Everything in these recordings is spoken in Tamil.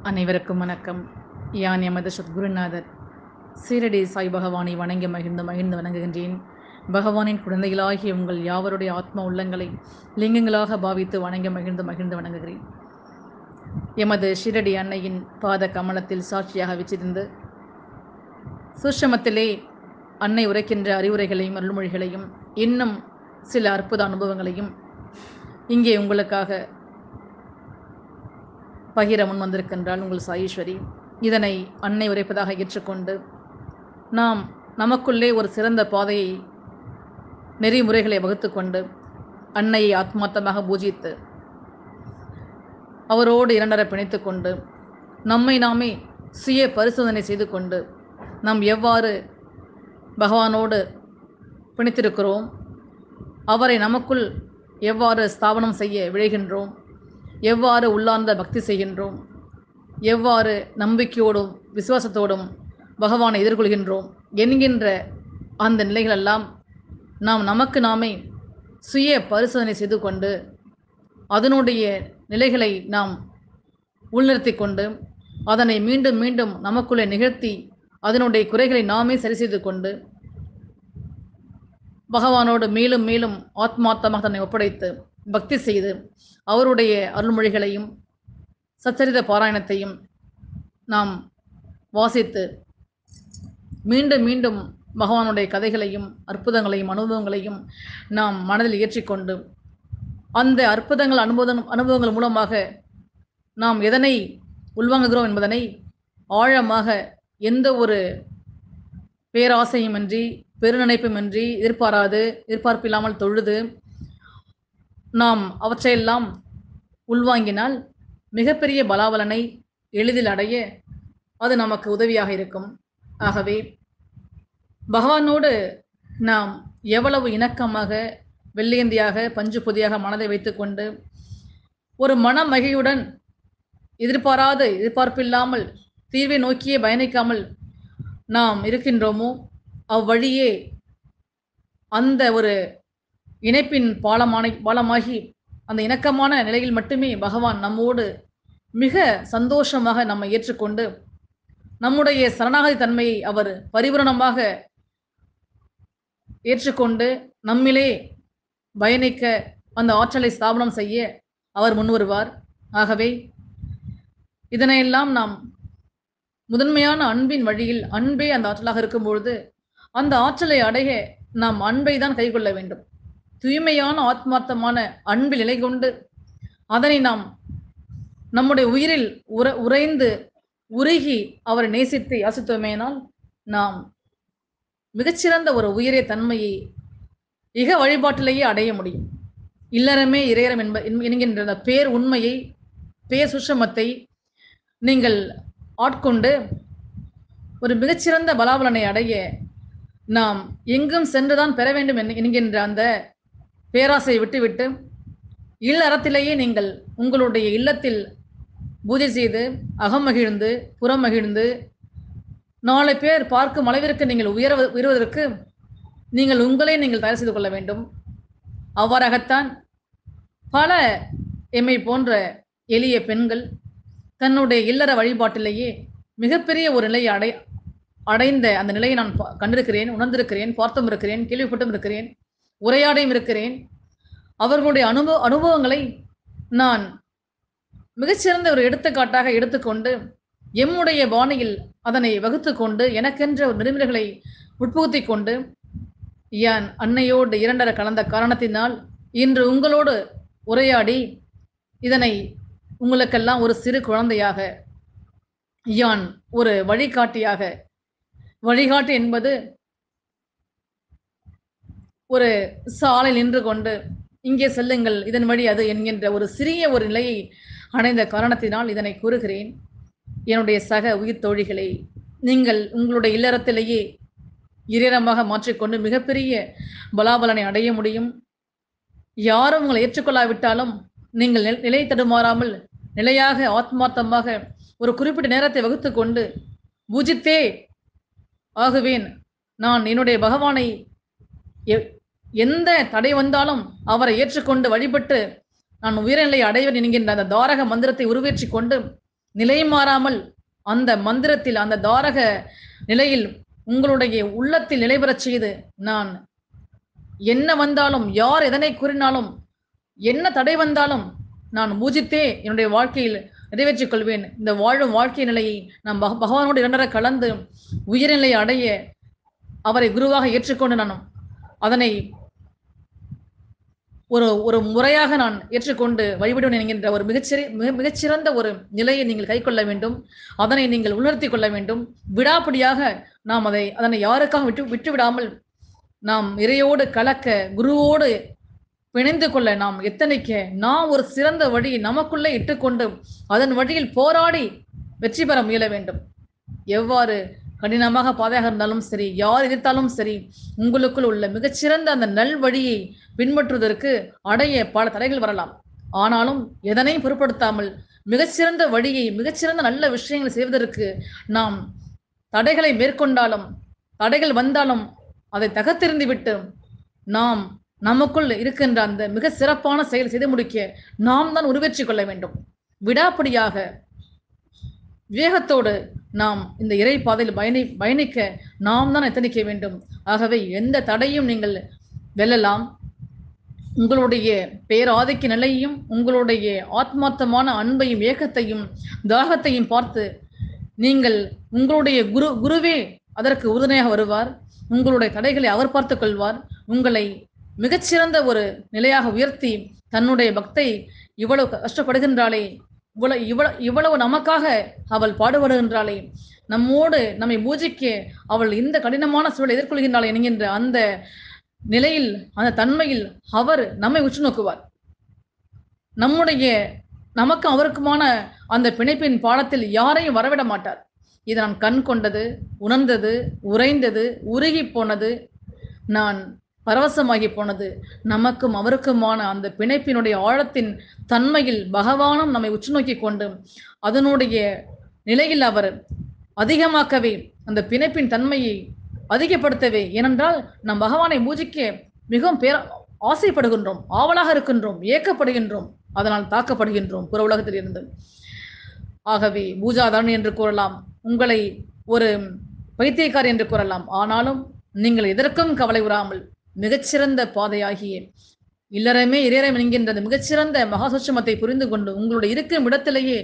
அனைவருக்கும் வணக்கம் யான் எமது சத்குருநாதர் சீரடி சாய் பகவானை வணங்கி மகிழ்ந்து மகிழ்ந்து வணங்குகின்றேன் பகவானின் குழந்தைகளாகிய உங்கள் யாவருடைய ஆத்ம உள்ளங்களை லிங்கங்களாக பாவித்து வணங்கி மகிழ்ந்து மகிழ்ந்து வணங்குகிறேன் எமது ஷிரடி அன்னையின் பாத கமலத்தில் சாட்சியாக வச்சிருந்து சுஷமத்திலே அன்னை உரைக்கின்ற அறிவுரைகளையும் அருள்மொழிகளையும் இன்னும் சில அற்புத அனுபவங்களையும் இங்கே உங்களுக்காக பகிர முன் வந்திருக்கின்றாள் உங்கள் சாயீஸ்வரி இதனை அன்னை உரைப்பதாக ஏற்றுக்கொண்டு நாம் நமக்குள்ளே ஒரு சிறந்த பாதையை நெறிமுறைகளை வகுத்து கொண்டு அன்னையை ஆத்மார்த்தமாக பூஜித்து அவரோடு இரண்டர பிணைத்து கொண்டு நம்மை நாமே சுய பரிசோதனை செய்து கொண்டு நாம் எவ்வாறு பகவானோடு பிணைத்திருக்கிறோம் அவரை நமக்குள் எவ்வாறு ஸ்தாபனம் செய்ய விழைகின்றோம் எவ்வாறு உள்ளார்ந்த பக்தி செய்கின்றோம் எவ்வாறு நம்பிக்கையோடும் விசுவாசத்தோடும் பகவானை எதிர்கொள்கின்றோம் என்கின்ற அந்த நிலைகளெல்லாம் நாம் நமக்கு நாமே சுய பரிசோதனை செய்து கொண்டு அதனுடைய நிலைகளை நாம் உள்நிறுத்தி கொண்டு அதனை மீண்டும் மீண்டும் நமக்குள்ளே நிகழ்த்தி அதனுடைய குறைகளை நாமே சரி செய்து கொண்டு பகவானோடு மேலும் மேலும் ஆத்மார்த்தமாக தன்னை ஒப்படைத்து பக்தி செய்து அவருடைய அருள்மொழிகளையும் சச்சரித பாராயணத்தையும் நாம் வாசித்து மீண்டும் மீண்டும் பகவானுடைய கதைகளையும் அற்புதங்களையும் அனுபவங்களையும் நாம் மனதில் ஏற்றிக்கொண்டு அந்த அற்புதங்கள் அனுபவம் அனுபவங்கள் மூலமாக நாம் எதனை உள்வாங்குகிறோம் என்பதனை ஆழமாக எந்த ஒரு பேராசையுமின்றி பெருநினைப்புமின்றி எதிர்பாராது எதிர்பார்ப்பில்லாமல் தொழுது நாம் அவற்றையெல்லாம் உள்வாங்கினால் மிகப்பெரிய பலாபலனை எளிதில் அடைய அது நமக்கு உதவியாக இருக்கும் ஆகவே பகவானோடு நாம் எவ்வளவு இணக்கமாக வெள்ளியந்தியாக பஞ்சு பொதியாக மனதை வைத்துக்கொண்டு ஒரு மன மகிழ்வுடன் எதிர்பாராது எதிர்பார்ப்பில்லாமல் தீர்வை நோக்கியே பயணிக்காமல் நாம் இருக்கின்றோமோ அவ்வழியே அந்த ஒரு இணைப்பின் பாலமான பாலமாகி அந்த இணக்கமான நிலையில் மட்டுமே பகவான் நம்மோடு மிக சந்தோஷமாக நம்மை ஏற்றுக்கொண்டு நம்முடைய சரணாகதி தன்மையை அவர் பரிபூரணமாக ஏற்றுக்கொண்டு நம்மிலே பயணிக்க அந்த ஆற்றலை ஸ்தாபனம் செய்ய அவர் முன்வருவார் ஆகவே இதனையெல்லாம் நாம் முதன்மையான அன்பின் வழியில் அன்பே அந்த ஆற்றலாக இருக்கும் பொழுது அந்த ஆற்றலை அடைய நாம் அன்பை தான் கைக்கொள்ள வேண்டும் தூய்மையான ஆத்மார்த்தமான அன்பில் நிலை கொண்டு அதனை நாம் நம்முடைய உயிரில் உற உறைந்து உருகி அவரை நேசித்து யாசித்தோமேனால் நாம் மிகச்சிறந்த ஒரு உயரிய தன்மையை இக வழிபாட்டிலேயே அடைய முடியும் இல்லறமே இறையறம் என்ப என்கின்ற அந்த பேர் உண்மையை பேர் சுஷமத்தை நீங்கள் ஆட்கொண்டு ஒரு மிகச்சிறந்த பலாபலனை அடைய நாம் எங்கும் சென்றுதான் பெற வேண்டும் என்கின்ற அந்த பேராசை விட்டுவிட்டு இல்லறத்திலேயே நீங்கள் உங்களுடைய இல்லத்தில் பூஜை செய்து அகமகிழ்ந்து புறமகிழ்ந்து நாலு பேர் பார்க்கும் அளவிற்கு நீங்கள் உயர உயர்வதற்கு நீங்கள் உங்களே நீங்கள் தயார் செய்து கொள்ள வேண்டும் அவ்வாறாகத்தான் பல எம்மை போன்ற எளிய பெண்கள் தன்னுடைய இல்லற வழிபாட்டிலேயே மிகப்பெரிய ஒரு நிலையை அடை அடைந்த அந்த நிலையை நான் கண்டிருக்கிறேன் உணர்ந்திருக்கிறேன் பார்த்தும் இருக்கிறேன் கேள்விப்பட்டும் இருக்கிறேன் உரையாடையும் இருக்கிறேன் அவர்களுடைய அனுபவ அனுபவங்களை நான் மிகச்சிறந்த ஒரு எடுத்துக்காட்டாக எடுத்துக்கொண்டு எம்முடைய பாணியில் அதனை வகுத்து கொண்டு எனக்கென்ற ஒரு நெறிமுறைகளை உட்புகுத்தி கொண்டு யான் அன்னையோடு இரண்டர கலந்த காரணத்தினால் இன்று உங்களோடு உரையாடி இதனை உங்களுக்கெல்லாம் ஒரு சிறு குழந்தையாக யான் ஒரு வழிகாட்டியாக வழிகாட்டு என்பது ஒரு சாலை நின்று கொண்டு இங்கே செல்லுங்கள் இதன் வழி அது என்கின்ற ஒரு சிறிய ஒரு நிலையை அடைந்த காரணத்தினால் இதனை கூறுகிறேன் என்னுடைய சக உயிர் தோழிகளை நீங்கள் உங்களுடைய இல்லறத்திலேயே இரணமாக மாற்றிக்கொண்டு மிகப்பெரிய பலாபலனை அடைய முடியும் யாரும் உங்களை ஏற்றுக்கொள்ளாவிட்டாலும் நீங்கள் நிலை தடுமாறாமல் நிலையாக ஆத்மார்த்தமாக ஒரு குறிப்பிட்ட நேரத்தை வகுத்து கொண்டு பூஜித்தே ஆகுவேன் நான் என்னுடைய பகவானை எந்த தடை வந்தாலும் அவரை ஏற்றுக்கொண்டு வழிபட்டு நான் உயர்நிலை அடைவேன் என்கின்ற அந்த தாரக மந்திரத்தை உருவேற்றி கொண்டு நிலை மாறாமல் அந்த மந்திரத்தில் அந்த தாரக நிலையில் உங்களுடைய உள்ளத்தில் நிலைபெறச் செய்து நான் என்ன வந்தாலும் யார் எதனை கூறினாலும் என்ன தடை வந்தாலும் நான் பூஜித்தே என்னுடைய வாழ்க்கையில் நிறைவேற்றிக் கொள்வேன் இந்த வாழும் வாழ்க்கை நிலையை நாம் பக- பகவானோடு இரண்டர கலந்து உயர்நிலை அடைய அவரை குருவாக ஏற்றுக்கொண்டு நான் அதனை ஒரு ஒரு முறையாக நான் ஏற்றுக்கொண்டு வழிபடுவேன் என்கின்ற ஒரு மிகச்சிறி மிக மிகச்சிறந்த ஒரு நிலையை நீங்கள் கைக்கொள்ள வேண்டும் அதனை நீங்கள் உணர்த்தி கொள்ள வேண்டும் விடாப்பிடியாக நாம் அதை அதனை யாருக்காக விட்டு விட்டு விடாமல் நாம் இறையோடு கலக்க குருவோடு பிணைந்து கொள்ள நாம் எத்தனைக்க நாம் ஒரு சிறந்த வழி நமக்குள்ளே இட்டுக்கொண்டு அதன் வழியில் போராடி வெற்றி பெற முயல வேண்டும் எவ்வாறு கடினமாக பாதையாக இருந்தாலும் சரி யார் எதிர்த்தாலும் சரி உங்களுக்குள் உள்ள மிகச்சிறந்த அந்த நல் வழியை பின்பற்றுவதற்கு அடைய பல தடைகள் வரலாம் ஆனாலும் எதனையும் பொருட்படுத்தாமல் மிகச்சிறந்த வழியை மிகச்சிறந்த நல்ல விஷயங்களை செய்வதற்கு நாம் தடைகளை மேற்கொண்டாலும் தடைகள் வந்தாலும் அதை தகர்த்தெறிந்து விட்டு நாம் நமக்குள் இருக்கின்ற அந்த மிக சிறப்பான செயல் செய்து முடிக்க நாம் தான் உருவேற்றிக் கொள்ள வேண்டும் விடாப்பிடியாக வேகத்தோடு நாம் இந்த இறை பாதையில் பயணி பயணிக்க நாம் தான் எத்தனிக்க வேண்டும் ஆகவே எந்த தடையும் நீங்கள் வெல்லலாம் உங்களுடைய பேராதிக்க நிலையையும் உங்களுடைய ஆத்மார்த்தமான அன்பையும் ஏக்கத்தையும் தாகத்தையும் பார்த்து நீங்கள் உங்களுடைய குரு குருவே அதற்கு உறுதுணையாக வருவார் உங்களுடைய தடைகளை அவர் பார்த்துக் கொள்வார் உங்களை மிகச்சிறந்த ஒரு நிலையாக உயர்த்தி தன்னுடைய பக்தை இவ்வளவு கஷ்டப்படுகின்றாளே இவ்வளவு இவ்வளவு இவ்வளவு நமக்காக அவள் பாடுபடுகின்றாளே நம்மோடு நம்மை பூஜிக்க அவள் இந்த கடினமான சூழலை எதிர்கொள்கின்றாள் என்கின்ற அந்த நிலையில் அந்த தன்மையில் அவர் நம்மை உற்று நோக்குவார் நம்முடைய நமக்கும் அவருக்குமான அந்த பிணைப்பின் பாடத்தில் யாரையும் வரவிட மாட்டார் இது நான் கண் கொண்டது உணர்ந்தது உறைந்தது உருகி போனது நான் பரவசமாகி போனது நமக்கும் அவருக்குமான அந்த பிணைப்பினுடைய ஆழத்தின் தன்மையில் பகவானும் நம்மை உற்று நோக்கி கொண்டு அதனுடைய நிலையில் அவர் அதிகமாக்கவே அந்த பிணைப்பின் தன்மையை அதிகப்படுத்தவே ஏனென்றால் நம் பகவானை பூஜிக்க மிகவும் பேர ஆசைப்படுகின்றோம் ஆவலாக இருக்கின்றோம் ஏக்கப்படுகின்றோம் அதனால் தாக்கப்படுகின்றோம் புற உலகத்தில் இருந்து ஆகவே பூஜாதாரணி என்று கூறலாம் உங்களை ஒரு பைத்தியக்காரி என்று கூறலாம் ஆனாலும் நீங்கள் எதற்கும் கவலை உறாமல் மிகச்சிறந்த பாதையாகிய இல்லறமே இறையறம் என்கின்றது மிகச்சிறந்த மகாசுட்சமத்தை புரிந்து கொண்டு உங்களுடைய இருக்கும் இடத்திலேயே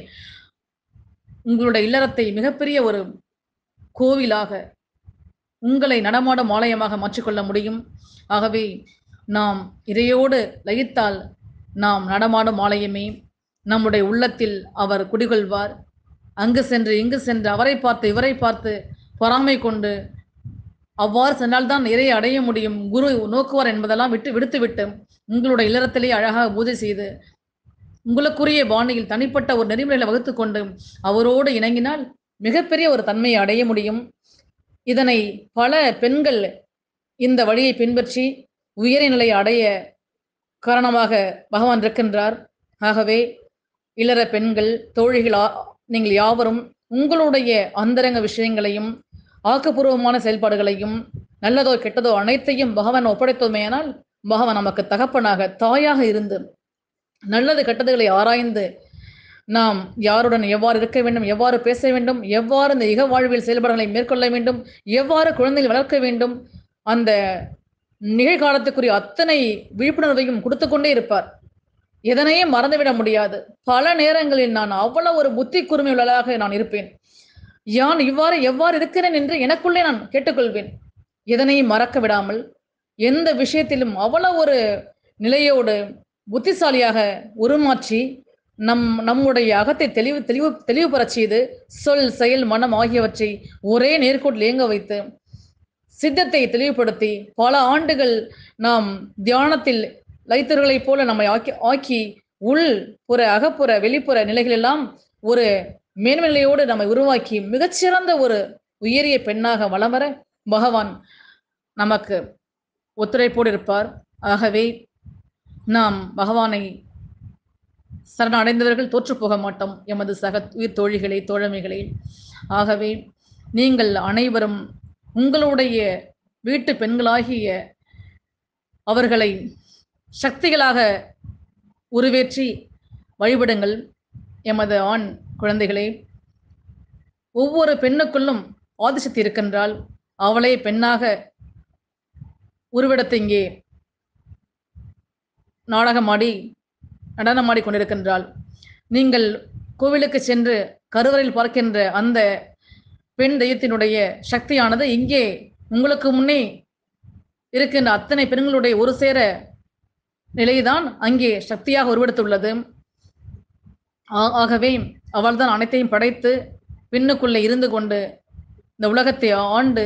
உங்களுடைய இல்லறத்தை மிகப்பெரிய ஒரு கோவிலாக உங்களை நடமாடும் ஆலயமாக மாற்றிக்கொள்ள முடியும் ஆகவே நாம் இறையோடு லயித்தால் நாம் நடமாடும் ஆலயமே நம்முடைய உள்ளத்தில் அவர் குடிகொள்வார் அங்கு சென்று இங்கு சென்று அவரை பார்த்து இவரை பார்த்து பொறாமை கொண்டு அவ்வாறு சென்றால்தான் இறையை அடைய முடியும் குரு நோக்குவார் என்பதெல்லாம் விட்டு விடுத்துவிட்டு உங்களுடைய இல்லறத்திலே அழகாக பூஜை செய்து உங்களுக்குரிய பாணியில் தனிப்பட்ட ஒரு நெறிமுறைகளை வகுத்து கொண்டு அவரோடு இணங்கினால் மிகப்பெரிய ஒரு தன்மையை அடைய முடியும் இதனை பல பெண்கள் இந்த வழியை பின்பற்றி உயரிய நிலையை அடைய காரணமாக பகவான் இருக்கின்றார் ஆகவே இளர பெண்கள் தோழிகள் ஆ- நீங்கள் யாவரும் உங்களுடைய அந்தரங்க விஷயங்களையும் ஆக்கப்பூர்வமான செயல்பாடுகளையும் நல்லதோ கெட்டதோ அனைத்தையும் பகவான் ஒப்படைத்தோமேயானால் பகவான் நமக்கு தகப்பனாக தாயாக இருந்து நல்லது கெட்டதுகளை ஆராய்ந்து நாம் யாருடன் எவ்வாறு இருக்க வேண்டும் எவ்வாறு பேச வேண்டும் எவ்வாறு இந்த இக வாழ்வியல் செயல்பாடுகளை மேற்கொள்ள வேண்டும் எவ்வாறு குழந்தைகள் வளர்க்க வேண்டும் அந்த நிகழ்காலத்துக்குரிய அத்தனை விழிப்புணர்வையும் கொடுத்து கொண்டே இருப்பார் எதனையும் மறந்துவிட முடியாது பல நேரங்களில் நான் அவ்வளவு ஒரு புத்தி கூர்மை உள்ளதாக நான் இருப்பேன் யான் இவ்வாறு எவ்வாறு இருக்கிறேன் என்று எனக்குள்ளே நான் கேட்டுக்கொள்வேன் எதனையும் மறக்க விடாமல் எந்த விஷயத்திலும் அவ்வளவு ஒரு நிலையோடு புத்திசாலியாக உருமாற்றி நம் நம்முடைய அகத்தை தெளிவு தெளிவு தெளிவு பெறச் செய்து சொல் செயல் மனம் ஆகியவற்றை ஒரே நேர்கோட்டில் இயங்க வைத்து சித்தத்தை தெளிவுபடுத்தி பல ஆண்டுகள் நாம் தியானத்தில் லைத்தர்களைப் போல நம்மை ஆக்கி ஆக்கி உள் புற அகப்புற வெளிப்புற நிலைகளெல்லாம் ஒரு மேன்மையோடு நம்மை உருவாக்கி மிகச்சிறந்த ஒரு உயரிய பெண்ணாக வலம் வர பகவான் நமக்கு ஒத்துழைப்போடு இருப்பார் ஆகவே நாம் பகவானை சரணடைந்தவர்கள் தோற்று போக மாட்டோம் எமது சக உயிர் தோழிகளே தோழமைகளே ஆகவே நீங்கள் அனைவரும் உங்களுடைய வீட்டு பெண்களாகிய அவர்களை சக்திகளாக உருவேற்றி வழிபடுங்கள் எமது ஆண் குழந்தைகளே ஒவ்வொரு பெண்ணுக்குள்ளும் ஆதிசக்தி இருக்கின்றால் அவளே பெண்ணாக உருவெடுத்து இங்கே நாடகமாடி நடனமாடி கொண்டிருக்கின்றாள் நீங்கள் கோவிலுக்கு சென்று கருவறையில் பார்க்கின்ற அந்த பெண் தெய்வத்தினுடைய சக்தியானது இங்கே உங்களுக்கு முன்னே இருக்கின்ற அத்தனை பெண்களுடைய ஒரு சேர நிலைதான் அங்கே சக்தியாக உருவெடுத்துள்ளது ஆ- ஆகவே அவள்தான் அனைத்தையும் படைத்து பெண்ணுக்குள்ளே இருந்து கொண்டு இந்த உலகத்தை ஆண்டு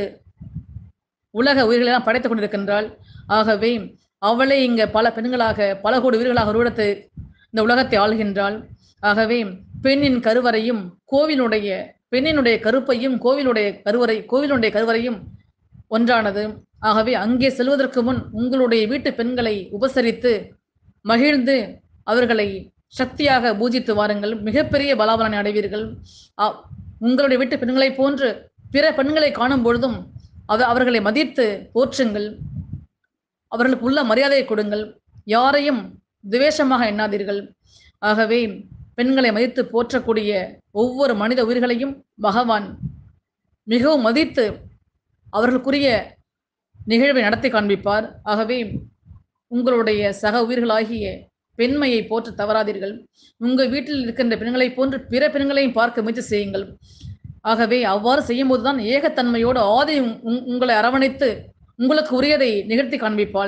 உலக உயிர்களெல்லாம் படைத்துக் கொண்டிருக்கின்றாள் ஆகவே அவளே இங்க பல பெண்களாக பல கோடி உயிர்களாக உருவெடுத்து இந்த உலகத்தை ஆள்கின்றாள் ஆகவே பெண்ணின் கருவறையும் கோவிலுடைய பெண்ணினுடைய கருப்பையும் கோவிலுடைய கருவறை கோவிலுடைய கருவறையும் ஒன்றானது ஆகவே அங்கே செல்வதற்கு முன் உங்களுடைய வீட்டு பெண்களை உபசரித்து மகிழ்ந்து அவர்களை சக்தியாக பூஜித்து வாருங்கள் மிகப்பெரிய பலாபலனை அடைவீர்கள் அ- உங்களுடைய வீட்டு பெண்களைப் போன்று பிற பெண்களை காணும் பொழுதும் அவ அவர்களை மதித்து போற்றுங்கள் அவர்களுக்கு உள்ள மரியாதையை கொடுங்கள் யாரையும் துவேஷமாக எண்ணாதீர்கள் ஆகவே பெண்களை மதித்து போற்றக்கூடிய ஒவ்வொரு மனித உயிர்களையும் பகவான் மிகவும் மதித்து அவர்களுக்குரிய நிகழ்வை நடத்தி காண்பிப்பார் ஆகவே உங்களுடைய சக உயிர்களாகிய பெண்மையை போற்ற தவறாதீர்கள் உங்கள் வீட்டில் இருக்கின்ற பெண்களைப் போன்று பிற பெண்களையும் பார்க்க முயற்சி செய்யுங்கள் ஆகவே அவ்வாறு செய்யும்போதுதான் ஏகத்தன்மையோடு ஆதி உங்- உங்- உங்களை அரவணைத்து உங்களுக்கு உரியதை நிகழ்த்தி காண்பிப்பாள்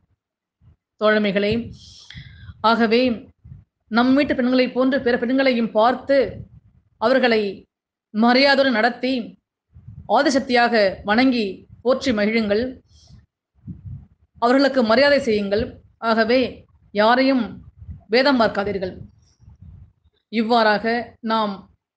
தோழமைகளே ஆகவே நம் வீட்டு பெண்களைப் போன்று பிற பெண்களையும் பார்த்து அவர்களை மரியாதையுடன் நடத்தி ஆதிசக்தியாக வணங்கி போற்றி மகிழுங்கள் அவர்களுக்கு மரியாதை செய்யுங்கள் ஆகவே யாரையும் வேதம் பார்க்காதீர்கள் இவ்வாறாக நாம்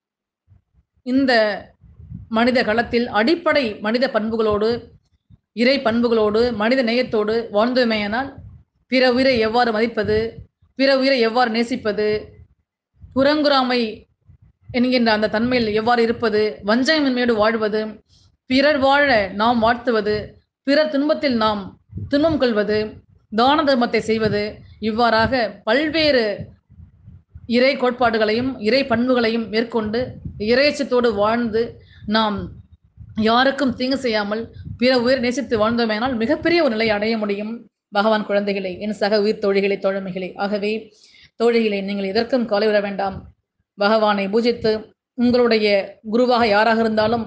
இந்த மனித களத்தில் அடிப்படை மனித பண்புகளோடு இறை பண்புகளோடு மனித நேயத்தோடு வாழ்ந்தோமேயானால் பிற உயிரை எவ்வாறு மதிப்பது பிற உயிரை எவ்வாறு நேசிப்பது புறங்குறாமை என்கின்ற அந்த தன்மையில் எவ்வாறு இருப்பது வஞ்சகமின்மையோடு வாழ்வது பிறர் வாழ நாம் வாழ்த்துவது பிறர் துன்பத்தில் நாம் துன்பம் கொள்வது தான தர்மத்தை செய்வது இவ்வாறாக பல்வேறு இறை கோட்பாடுகளையும் இறை பண்புகளையும் மேற்கொண்டு இறையச்சத்தோடு வாழ்ந்து நாம் யாருக்கும் தீங்கு செய்யாமல் பிற உயிர் நேசித்து வாழ்ந்தோமேனால் மிகப்பெரிய ஒரு நிலையை அடைய முடியும் பகவான் குழந்தைகளை என் சக உயிர் தோழிகளை தோழமைகளை ஆகவே தோழிகளை நீங்கள் எதற்கும் கவலை விட வேண்டாம் பகவானை பூஜித்து உங்களுடைய குருவாக யாராக இருந்தாலும்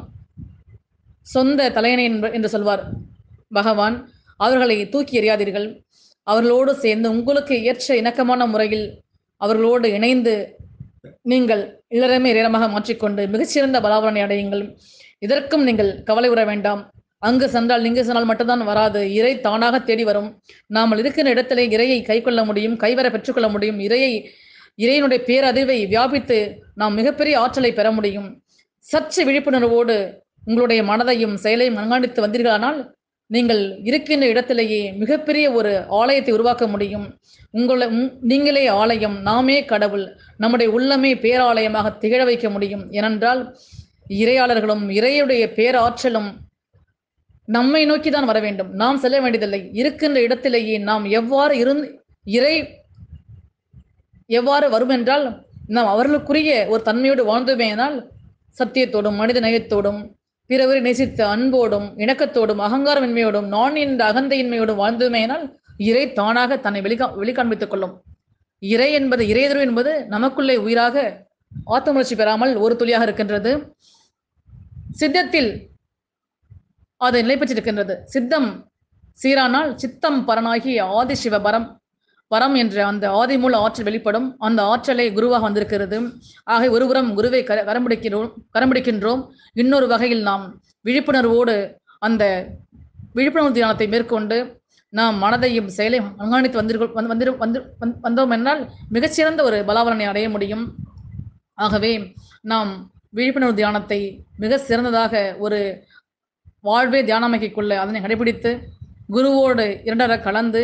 சொந்த தலையணை என்று- என்று சொல்வார் பகவான் அவர்களை தூக்கி எறியாதீர்கள் அவர்களோடு சேர்ந்து உங்களுக்கு ஏற்ற இணக்கமான முறையில் அவர்களோடு இணைந்து நீங்கள் இல்லறமே இறையமாக மாற்றிக்கொண்டு மிகச்சிறந்த பலாபலனை அடையுங்கள் இதற்கும் நீங்கள் கவலை உற வேண்டாம் அங்கு சென்றால் இங்கு சென்றால் மட்டும்தான் வராது இறை தானாக தேடி வரும் நாமல் இருக்கிற இடத்திலே இறையை கைக்கொள்ள முடியும் கைவர பெற்றுக்கொள்ள முடியும் இறையை இறையினுடைய பேரறிவை வியாபித்து நாம் மிகப்பெரிய ஆற்றலை பெற முடியும் சற்று விழிப்புணர்வோடு உங்களுடைய மனதையும் செயலையும் கண்காணித்து வந்தீர்களானால் நீங்கள் இருக்கின்ற இடத்திலேயே மிகப்பெரிய ஒரு ஆலயத்தை உருவாக்க முடியும் உங்களை உங்- நீங்களே ஆலயம் நாமே கடவுள் நம்முடைய உள்ளமே பேராலயமாக திகழ வைக்க முடியும் ஏனென்றால் இறையாளர்களும் இறையுடைய பேராற்றலும் நம்மை நோக்கி தான் வர வேண்டும் நாம் செல்ல வேண்டியதில்லை இருக்கின்ற இடத்திலேயே நாம் எவ்வாறு இருந்து இறை எவ்வாறு வரும் என்றால் நாம் அவர்களுக்குரிய ஒரு தன்மையோடு வாழ்ந்தோமேனால் சத்தியத்தோடும் மனித நேயத்தோடும் பிறவரை நேசித்த அன்போடும் இணக்கத்தோடும் அகங்காரமின்மையோடும் நான் என்ற அகந்தையின்மையோடும் வாழ்ந்தோமேனால் இறை தானாக தன்னை வெளிக்கா வெளிக்காண்பித்துக் கொள்ளும் இறை என்பது இறையதர்வு என்பது நமக்குள்ளே உயிராக ஆத்தமுணர்ச்சி பெறாமல் ஒரு துளியாக இருக்கின்றது சித்தத்தில் அது நிலை பெற்றிருக்கின்றது சித்தம் சீரானால் சித்தம் பரனாகி ஆதி சிவ பரம் பரம் என்ற அந்த ஆதி மூல ஆற்றல் வெளிப்படும் அந்த ஆற்றலை குருவாக வந்திருக்கிறது ஆக ஒருபுறம் குருவை கர கரம்பிடிக்கிறோம் கரம்பிடிக்கின்றோம் இன்னொரு வகையில் நாம் விழிப்புணர்வோடு அந்த விழிப்புணர்வு தியானத்தை மேற்கொண்டு நாம் மனதையும் செயலையும் கண்காணித்து வந்திருக்கோ வந்து வந்து வந்து வந்து- வந்தோம் என்றால் மிகச்சிறந்த ஒரு பலாபலனை அடைய முடியும் ஆகவே நாம் விழிப்புணர்வு தியானத்தை மிக சிறந்ததாக ஒரு வாழ்வே தியானமைக்குள்ள அதனை கடைபிடித்து குருவோடு இரண்டர கலந்து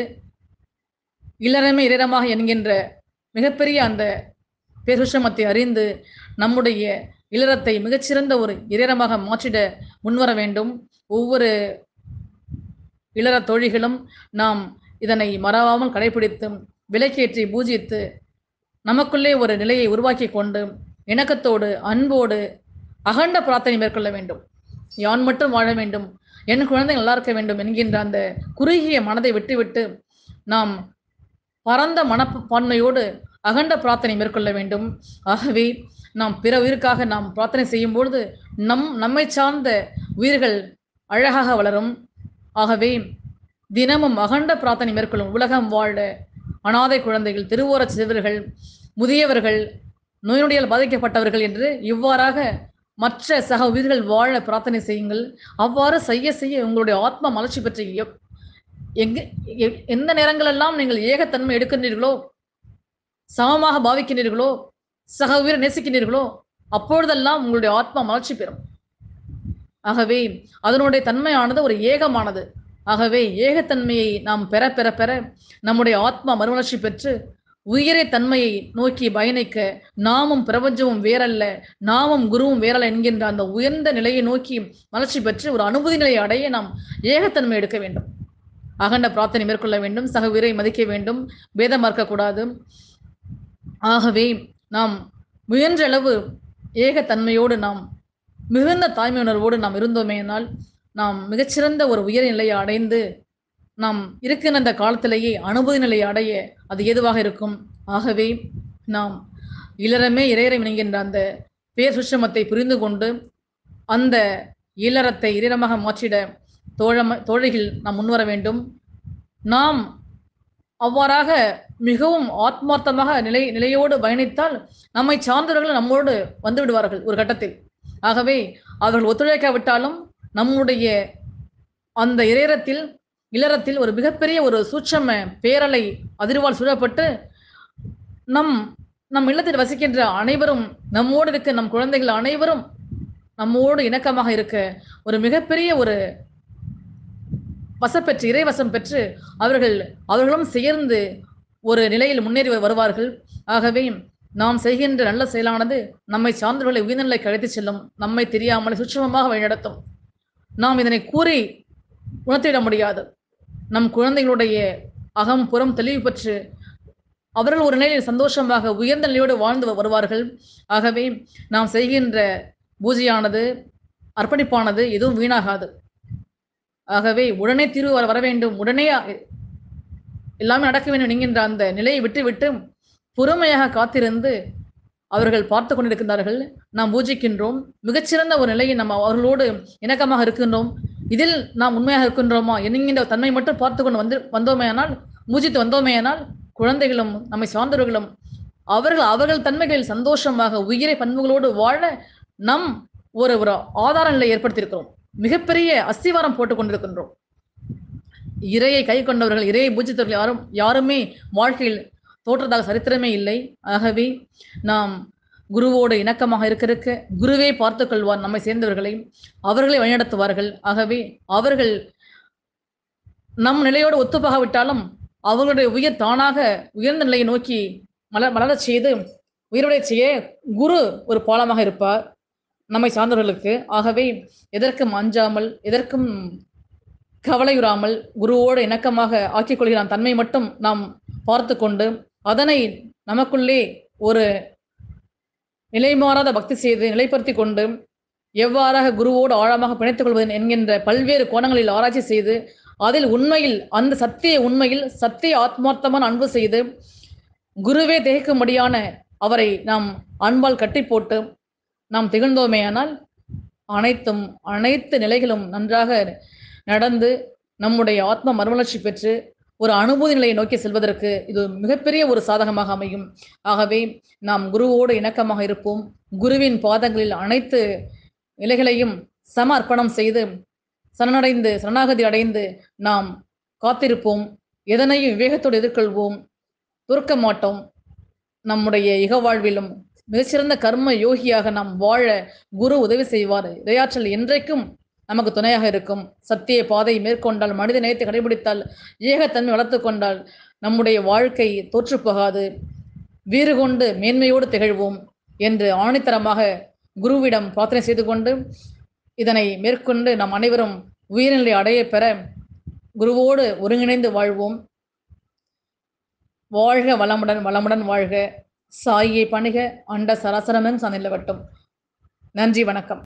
இல்லறமே இறைரமாக என்கின்ற மிகப்பெரிய அந்த பேருஷமத்தை அறிந்து நம்முடைய இல்லறத்தை மிகச்சிறந்த ஒரு இறைரமாக மாற்றிட முன்வர வேண்டும் ஒவ்வொரு இளர தோழிகளும் நாம் இதனை மறவாமல் கடைபிடித்து விலைக்கேற்றி பூஜித்து நமக்குள்ளே ஒரு நிலையை உருவாக்கி கொண்டு இணக்கத்தோடு அன்போடு அகண்ட பிரார்த்தனை மேற்கொள்ள வேண்டும் யான் மட்டும் வாழ வேண்டும் என் குழந்தை நல்லா இருக்க வேண்டும் என்கின்ற அந்த குறுகிய மனதை விட்டுவிட்டு நாம் பரந்த மனப்பான்மையோடு அகண்ட பிரார்த்தனை மேற்கொள்ள வேண்டும் ஆகவே நாம் பிற உயிருக்காக நாம் பிரார்த்தனை செய்யும் பொழுது நம் நம்மை சார்ந்த உயிர்கள் அழகாக வளரும் ஆகவே தினமும் அகண்ட பிரார்த்தனை மேற்கொள்ளும் உலகம் வாழ அனாதை குழந்தைகள் திருவோரச் சிறுவர்கள் முதியவர்கள் நோயினுடையால் பாதிக்கப்பட்டவர்கள் என்று இவ்வாறாக மற்ற சக உயிர்கள் வாழ பிரார்த்தனை செய்யுங்கள் அவ்வாறு செய்ய செய்ய உங்களுடைய ஆத்ம மலர்ச்சி பற்றி எப்- எங்கு எ- எந்த நேரங்களெல்லாம் நீங்கள் ஏகத்தன்மை எடுக்கின்றீர்களோ சமமாக பாவிக்கின்றீர்களோ சக உயிரை நேசிக்கின்றீர்களோ அப்பொழுதெல்லாம் உங்களுடைய ஆத்மா மலர்ச்சி பெறும் ஆகவே அதனுடைய தன்மையானது ஒரு ஏகமானது ஆகவே ஏகத்தன்மையை நாம் பெற பெற பெற நம்முடைய ஆத்மா மறுமலர்ச்சி பெற்று உயிரை தன்மையை நோக்கி பயணிக்க நாமும் பிரபஞ்சமும் வேறல்ல நாமும் குருவும் வேறல்ல என்கின்ற அந்த உயர்ந்த நிலையை நோக்கி மலர்ச்சி பெற்று ஒரு அனுபூதி நிலையை அடைய நாம் ஏகத்தன்மை எடுக்க வேண்டும் அகண்ட பிரார்த்தனை மேற்கொள்ள வேண்டும் சக உயிரை மதிக்க வேண்டும் பேதம் பார்க்கக்கூடாது ஆகவே நாம் முயன்ற அளவு ஏகத்தன்மையோடு நாம் மிகுந்த தாய்மை உணர்வோடு நாம் இருந்தோமேனால் நாம் மிகச்சிறந்த ஒரு உயர் நிலையை அடைந்து நாம் இருக்கின்ற அந்த காலத்திலேயே அனுபூதி நிலையை அடைய அது ஏதுவாக இருக்கும் ஆகவே நாம் இளரமே இறையறம் என்கின்ற அந்த பேர் சுஷமத்தை புரிந்து கொண்டு அந்த இல்லறத்தை இரணமாக மாற்றிட தோழம தோழிகள் நாம் முன்வர வேண்டும் நாம் அவ்வாறாக மிகவும் ஆத்மார்த்தமாக நிலை நிலையோடு பயணித்தால் நம்மை சார்ந்தவர்கள் நம்மோடு வந்து விடுவார்கள் ஒரு கட்டத்தில் ஆகவே அவர்கள் ஒத்துழைக்காவிட்டாலும் நம்முடைய அந்த இறையறத்தில் இல்லறத்தில் ஒரு மிகப்பெரிய ஒரு சூட்சம பேரலை அதிர்வால் சூழப்பட்டு நம் நம் இல்லத்தில் வசிக்கின்ற அனைவரும் நம்மோடு இருக்க நம் குழந்தைகள் அனைவரும் நம்மோடு இணக்கமாக இருக்க ஒரு மிகப்பெரிய ஒரு வசப்பெற்று இறைவசம் பெற்று அவர்கள் அவர்களும் சேர்ந்து ஒரு நிலையில் முன்னேறி வருவார்கள் ஆகவே நாம் செய்கின்ற நல்ல செயலானது நம்மை சார்ந்தவர்களை உயர்நிலைக்கு அழைத்துச் செல்லும் நம்மை தெரியாமல் சுட்சமமாக வழிநடத்தும் நாம் இதனை கூறி உணர்த்திட முடியாது நம் குழந்தைகளுடைய அகம் புறம் தெளிவு பெற்று அவர்கள் ஒரு நிலையில் சந்தோஷமாக உயர்ந்த நிலையோடு வாழ்ந்து வருவார்கள் ஆகவே நாம் செய்கின்ற பூஜையானது அர்ப்பணிப்பானது எதுவும் வீணாகாது ஆகவே உடனே தீர்வு வர வர வேண்டும் உடனே எல்லாமே நடக்க வேண்டும் என்கின்ற அந்த நிலையை விட்டுவிட்டு பொறுமையாக காத்திருந்து அவர்கள் பார்த்து கொண்டிருக்கின்றார்கள் நாம் பூஜிக்கின்றோம் மிகச்சிறந்த ஒரு நிலையை நம்ம அவர்களோடு இணக்கமாக இருக்கின்றோம் இதில் நாம் உண்மையாக இருக்கின்றோமா என்கின்ற தன்மை மட்டும் பார்த்து கொண்டு வந்து வந்தோமேயானால் பூஜித்து வந்தோமேயானால் குழந்தைகளும் நம்மை சார்ந்தவர்களும் அவர்கள் அவர்கள் தன்மைகளில் சந்தோஷமாக உயிரை பண்புகளோடு வாழ நம் ஒரு ஒரு ஆதார நிலையை ஏற்படுத்தியிருக்கிறோம் மிகப்பெரிய அஸ்திவாரம் போட்டுக் கொண்டிருக்கின்றோம் இறையை கை கொண்டவர்கள் இறையை பூஜித்தவர்கள் யாரும் யாருமே வாழ்க்கையில் தோற்றதாக சரித்திரமே இல்லை ஆகவே நாம் குருவோடு இணக்கமாக இருக்க இருக்க குருவே பார்த்துக் கொள்வார் நம்மை சேர்ந்தவர்களை அவர்களை வழிநடத்துவார்கள் ஆகவே அவர்கள் நம் நிலையோடு ஒத்துப்பாகாவிட்டாலும் அவர்களுடைய உயிர் தானாக உயர்ந்த நிலையை நோக்கி மலர் மலரச் செய்து உயிருடைய செய்ய குரு ஒரு பாலமாக இருப்பார் நம்மை சார்ந்தவர்களுக்கு ஆகவே எதற்கும் அஞ்சாமல் எதற்கும் கவலையுறாமல் குருவோடு இணக்கமாக ஆக்கிக் கொள்கிற தன்மை மட்டும் நாம் பார்த்து கொண்டு அதனை நமக்குள்ளே ஒரு நிலைமாறாத பக்தி செய்து நிலைப்படுத்தி கொண்டு எவ்வாறாக குருவோடு ஆழமாக பிணைத்துக் கொள்வது என்கின்ற பல்வேறு கோணங்களில் ஆராய்ச்சி செய்து அதில் உண்மையில் அந்த சத்திய உண்மையில் சத்திய ஆத்மார்த்தமான அன்பு செய்து குருவே திகைக்கும்படியான அவரை நாம் அன்பால் கட்டி போட்டு நாம் திகழ்ந்தோமேயானால் அனைத்தும் அனைத்து நிலைகளும் நன்றாக நடந்து நம்முடைய ஆத்ம மறுமலர்ச்சி பெற்று ஒரு அனுபூதி நிலையை நோக்கி செல்வதற்கு இது மிகப்பெரிய ஒரு சாதகமாக அமையும் ஆகவே நாம் குருவோடு இணக்கமாக இருப்போம் குருவின் பாதங்களில் அனைத்து நிலைகளையும் சம அர்ப்பணம் செய்து சரணடைந்து சரணாகதி அடைந்து நாம் காத்திருப்போம் எதனையும் விவேகத்தோடு எதிர்கொள்வோம் துறக்க மாட்டோம் நம்முடைய இக வாழ்விலும் மிகச்சிறந்த கர்ம யோகியாக நாம் வாழ குரு உதவி செய்வார் இரையாற்றல் என்றைக்கும் நமக்கு துணையாக இருக்கும் சத்திய பாதை மேற்கொண்டால் மனித நேயத்தை கடைபிடித்தால் ஏகத்தன்மை வளர்த்து கொண்டால் நம்முடைய வாழ்க்கை தோற்றுப்போகாது வீறு கொண்டு மேன்மையோடு திகழ்வோம் என்று ஆணித்தரமாக குருவிடம் பிரார்த்தனை செய்து கொண்டு இதனை மேற்கொண்டு நாம் அனைவரும் உயிர்நிலை அடைய பெற குருவோடு ஒருங்கிணைந்து வாழ்வோம் வாழ்க வளமுடன் வளமுடன் வாழ்க சாயை பணிக அண்ட சராசரமென் சநிலவட்டும் நன்றி வணக்கம்